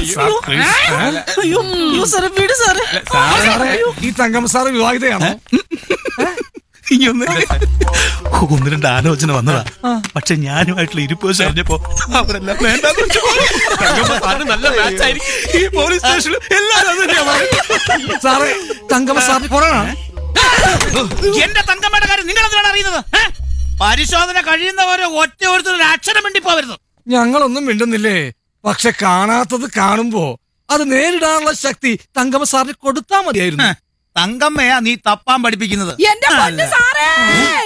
Sir, please. അയ്യോ അയ്യോ സാറേ വീട് സാറേ സാറേ ഈ തങ്കമ്മ സാറ് വിവാഹിതയാണോ ഇനിയൊന്ന് ഒന്ന് രണ്ട് ആലോചന വന്നതാ പക്ഷെ ഞാനുമായിട്ടുള്ള ഇരിപ്പ് വെച്ച് അറിഞ്ഞപ്പോ അവരെല്ലാം വേണ്ടാന്ന് വെച്ചു പോയി. തങ്കമ്മ സാറിന് നല്ല match ആയിരിക്കും. ഈ പോലീസ് സ്റ്റേഷനിൽ എല്ലാവരും അത് തന്നെയാ പറയുന്നത്. സാറേ തങ്കമ്മ സാറിന് കൊറോണ എന്റെ തങ്കമ്മയുടെ കാര്യം നിങ്ങൾ എന്തിനാണ് അറിയുന്നത് ഏ? പരിശോധന കഴിയുന്നവരെ ഒറ്റ ഒരുത്തരും അക്ഷരം വേണ്ടി പോവരുത് ഞങ്ങളൊന്നും മിണ്ടുന്നില്ലേ പക്ഷെ കാണാത്തത് കാണുമ്പോ അത് നേരിടാനുള്ള ശക്തി തങ്കമ്മ സാറിന് കൊടുത്താ മതിയായിരുന്നു തങ്കമ്മയാ നീ തപ്പാൻ പഠിപ്പിക്കുന്നത് എന്റെ പൊന്ന് സാറേ